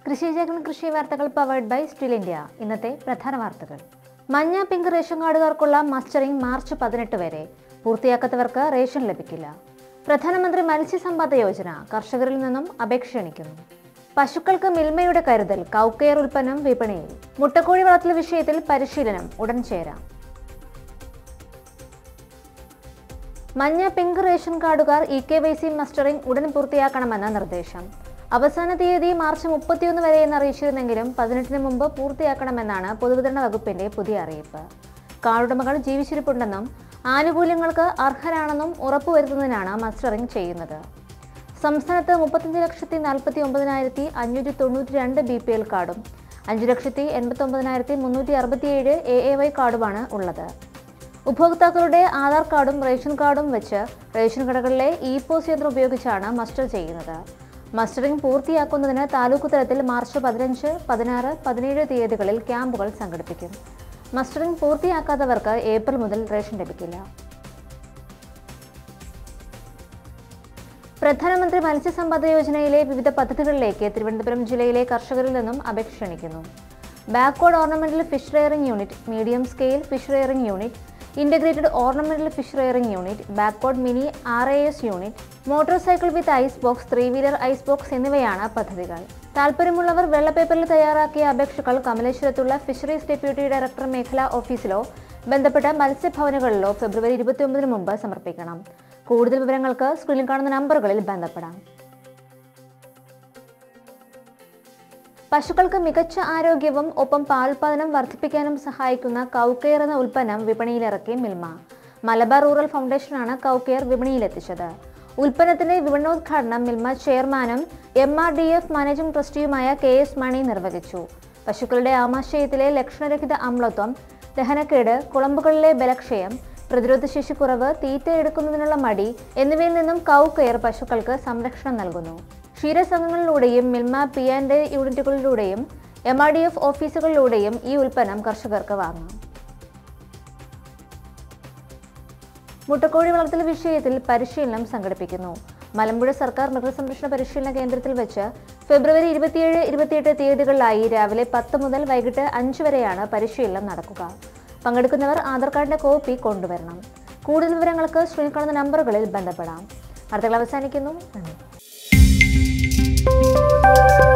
കൃഷിജകൻ കൃഷി വാർത്തകൾ powered by still India ഇന്നത്തെ പ്രധാന വാർത്തകൾ മഞ്ഞ പിങ്ക് റേഷൻ കാർഡുകാർക്കുള്ള മസ്റ്ററിംഗ് മാർച്ച് പതിനെട്ട് വരെ പൂർത്തിയാക്കാത്തവർക്ക് റേഷൻ ലഭിക്കില്ല പ്രധാനമന്ത്രി മത്സ്യസമ്പാദ യോജന കർഷകരിൽ നിന്നും അപേക്ഷ ക്ഷണിക്കുന്നു പശുക്കൾക്ക് മിൽമയുടെ കരുതൽ കൗക്കെയർ ഉൽപ്പന്നം വിപണിയിൽ മുട്ടക്കോഴി വളർത്തൽ വിഷയത്തിൽ പരിശീലനം ഉടൻ ചേരാം മഞ്ഞ പിങ്ക് റേഷൻ കാർഡുകാർ E K Y C mustering ഉടൻ പൂർത്തിയാക്കണമെന്ന നിർദ്ദേശം അവസാന തീയതി മാർച്ച് മുപ്പത്തിയൊന്ന് വരെ എന്ന് അറിയിച്ചിരുന്നെങ്കിലും പതിനെട്ടിന് മുമ്പ് പൂർത്തിയാക്കണമെന്നാണ് പൊതുവിതരണ വകുപ്പിന്റെ പുതിയ അറിയിപ്പ് കാർഡുടമകൾ ജീവിച്ചിരിപ്പുണ്ടെന്നും ആനുകൂല്യങ്ങൾക്ക് അർഹരാണെന്നും ഉറപ്പുവരുത്തുന്നതിനാണ് മസ്റ്ററിംഗ് ചെയ്യുന്നത് സംസ്ഥാനത്ത് മുപ്പത്തഞ്ച് ലക്ഷത്തി നാൽപ്പത്തി ഒമ്പതിനായിരത്തി അഞ്ഞൂറ്റി തൊണ്ണൂറ്റി രണ്ട് ബി പി എൽ കാർഡും അഞ്ച് ലക്ഷത്തി എൺപത്തി ഒമ്പതിനായിരത്തി മുന്നൂറ്റി അറുപത്തിയേഴ് എ എ വൈ കാർഡുമാണ് ഉള്ളത് ഉപഭോക്താക്കളുടെ ആധാർ കാർഡും റേഷൻ കാർഡും വെച്ച് റേഷൻ കടകളിലെ ഇ പോസ് യന്ത്രം ഉപയോഗിച്ചാണ് മസ്റ്റർ ചെയ്യുന്നത് മസ്റ്ററിംഗ് പൂർത്തിയാക്കുന്നതിന് താലൂക്ക് തലത്തിൽ മാർച്ച് പതിനഞ്ച് പതിനാറ് പതിനേഴ് തീയതികളിൽ ക്യാമ്പുകൾ സംഘടിപ്പിക്കും മസ്റ്ററിംഗ് പൂർത്തിയാക്കാത്തവർക്ക് ഏപ്രിൽ മുതൽ റേഷൻ ലഭിക്കില്ല പ്രധാനമന്ത്രി മത്സ്യസമ്പദ യോജനയിലെ വിവിധ പദ്ധതികളിലേക്ക് തിരുവനന്തപുരം ജില്ലയിലെ കർഷകരിൽ നിന്നും അപേക്ഷ ക്ഷണിക്കുന്നു backward ornamental fish rearing unit medium scale fish rearing unit integrated ornamental fish rearing unit backward mini R A S unit motor cycle with ice box three wheeler ice box എന്നിവയാണ് പദ്ധതികൾ താല്പര്യമുള്ളവർ വെള്ളപ്പേപ്പറിൽ തയ്യാറാക്കിയ അപേക്ഷകൾ കമലേശ്വരത്തുള്ള ഫിഷറീസ് ഡെപ്യൂട്ടി ഡയറക്ടർ മേഖലാ ഓഫീസിലോ ബന്ധപ്പെട്ട മത്സ്യഭവനുകളിലോ ഫെബ്രുവരി ഇരുപത്തിയൊമ്പതിന് മുമ്പ് സമർപ്പിക്കണം കൂടുതൽ വിവരങ്ങൾക്ക് സ്ക്രീനിൽ കാണുന്ന നമ്പറുകളിൽ ബന്ധപ്പെടാം പശുക്കൾക്ക് മികച്ച ആരോഗ്യവും ഒപ്പം പാലുൽപാദനം വർദ്ധിപ്പിക്കാനും സഹായിക്കുന്ന കൗക്കെയർ എന്ന ഉൽപ്പന്നം വിപണിയിലിറക്കി മിൽമ മലബാർ റൂറൽ ഫൗണ്ടേഷനാണ് കൗക്കെയർ വിപണിയിലെത്തിച്ചത് ഉൽപ്പന്നത്തിന്റെ വിപണോദ്ഘാടനം മിൽമ ചെയർമാനും M R D F managing ട്രസ്റ്റിയുമായ കെ എസ് മണി നിർവഹിച്ചു പശുക്കളുടെ ആമാശയത്തിലെ ലക്ഷണരഹിത അമ്ലത്വം ദഹനക്കേട് കുളമ്പുകളിലെ ബലക്ഷയം പ്രതിരോധശേഷി കുറവ് തീറ്റ എടുക്കുന്നതിനുള്ള മടി എന്നിവയിൽ നിന്നും കൗ കെയർ പശുക്കൾക്ക് സംരക്ഷണം നൽകുന്നു ക്ഷീരസംഘങ്ങളിലൂടെയും മിൽമ പി ആൻഡ് യൂണിറ്റുകളിലൂടെയും എം ആർ ഡി എഫ് ഓഫീസുകളിലൂടെയും ഈ ഉൽപ്പന്നം കർഷകർക്ക് വാങ്ങാം മുട്ടക്കോഴി വളർത്തൽ വിഷയത്തിൽ പരിശീലനം സംഘടിപ്പിക്കുന്നു മലമ്പുഴ സർക്കാർ മൃഗസംരക്ഷണ പരിശീലന കേന്ദ്രത്തിൽ വെച്ച് ഫെബ്രുവരി ഇരുപത്തിയേഴ് ഇരുപത്തിയെട്ട് തീയതികളിലായി രാവിലെ പത്ത് മുതൽ വൈകിട്ട് അഞ്ച് വരെയാണ് പരിശീലനം നടക്കുക പങ്കെടുക്കുന്നവർ ആധാർ കാർഡിന്റെ കോപ്പി കൊണ്ടുവരണം കൂടുതൽ വിവരങ്ങൾക്ക് സ്ക്രീനിൽ കാണുന്ന നമ്പറുകളിൽ ബന്ധപ്പെടാം വാർത്തകൾ അവസാനിക്കുന്നു നന്ദി